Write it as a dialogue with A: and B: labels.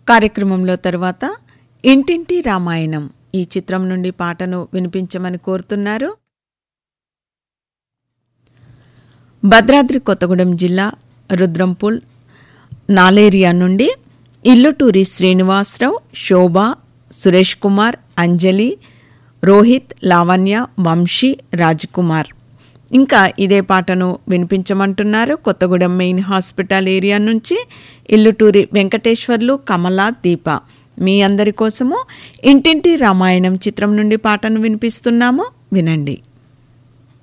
A: కార్యక్రమంలో తర్వాత ఇంటింటి రామాయణం ఈ చిత్రం నుండి పాటను వినిపించమని కోరుతున్నారు భద్రాద్రి కొత్తగూడెం జిల్లా రుద్రంపూల్ నాలేరియా నుండి ఇల్లుటూరి శ్రీనివాసరావు శోభ సురేష్ కుమార్ అంజలి రోహిత్ లావణ్య వంశీ రాజ్కుమార్ ఇంకా ఇదే పాటను వినిపించమంటున్నారు కొత్తగూడెం మెయిన్ హాస్పిటల్ ఏరియా నుంచి ఇల్లుటూరి వెంకటేశ్వర్లు కమల దీప మీ అందరి కోసము ఇంటింటి రామాయణం చిత్రం నుండి పాటను వినిపిస్తున్నాము వినండి